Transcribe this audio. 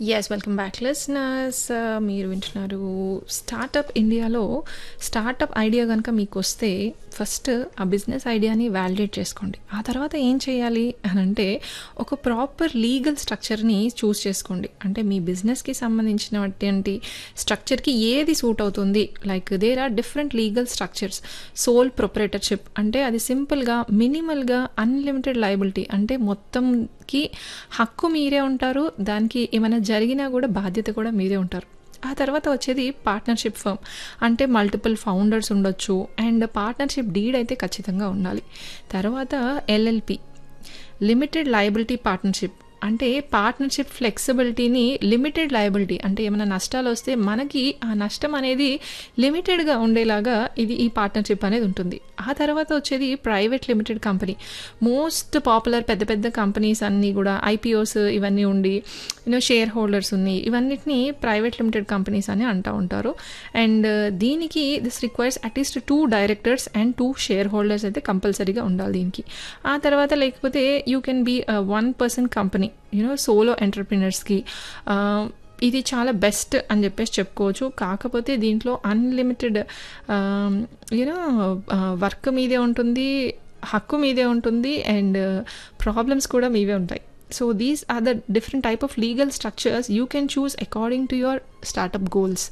yes welcome back listeners మీరు వింటున్నారు startup ఇండియాలో స్టార్టప్ ఐడియా కనుక మీకు వస్తే ఫస్ట్ ఆ బిజినెస్ ఐడియాని వ్యాలిడేట్ చేసుకోండి ఆ తర్వాత ఏం చేయాలి అని అంటే ఒక ప్రాపర్ లీగల్ స్ట్రక్చర్ని చూస్ చేసుకోండి అంటే మీ బిజినెస్కి సంబంధించినటువంటి స్ట్రక్చర్కి ఏది సూట్ అవుతుంది like there are different legal structures sole proprietorship అంటే అది సింపుల్గా మినిమల్గా అన్లిమిటెడ్ లయబిలిటీ అంటే మొత్తంకి హక్కు మీరే ఉంటారు దానికి ఏమైనా జరిగినా కూడా బాధ్యత కూడా మీరే ఉంటారు ఆ తర్వాత వచ్చేది పార్ట్నర్షిప్ ఫర్మ్ అంటే మల్టిపుల్ ఫౌండర్స్ ఉండొచ్చు అండ్ పార్ట్నర్షిప్ డీడ్ అయితే ఖచ్చితంగా ఉండాలి తర్వాత ఎల్ఎల్పి లిమిటెడ్ లయబిలిటీ పార్ట్నర్షిప్ అంటే పార్ట్నర్షిప్ ఫ్లెక్సిబిలిటీని లిమిటెడ్ లయబిలిటీ అంటే ఏమైనా నష్టాలు వస్తే మనకి ఆ నష్టం అనేది లిమిటెడ్గా ఉండేలాగా ఇది ఈ పార్ట్నర్షిప్ అనేది ఉంటుంది ఆ తర్వాత వచ్చేది private limited company most popular పెద్ద పెద్ద కంపెనీస్ అన్నీ కూడా ఐపీఓస్ ఇవన్నీ ఉండి యూనో షేర్ హోల్డర్స్ ఉన్నాయి ఇవన్నిటిని ప్రైవేట్ లిమిటెడ్ కంపెనీస్ అని అంటూ ఉంటారు అండ్ దీనికి this requires at least two directors and two shareholders అయితే కంపల్సరీగా ఉండాలి దీనికి ఆ తర్వాత లేకపోతే you can be one person company you know solo ఎంటర్ప్రినర్స్కి ఇది చాలా బెస్ట్ అని చెప్పేసి చెప్పుకోవచ్చు కాకపోతే దీంట్లో అన్లిమిటెడ్ యూనో వర్క్ మీదే ఉంటుంది హక్కు మీదే ఉంటుంది అండ్ ప్రాబ్లమ్స్ కూడా మీవే ఉంటాయి so these are the different type of legal structures you can choose according to your startup goals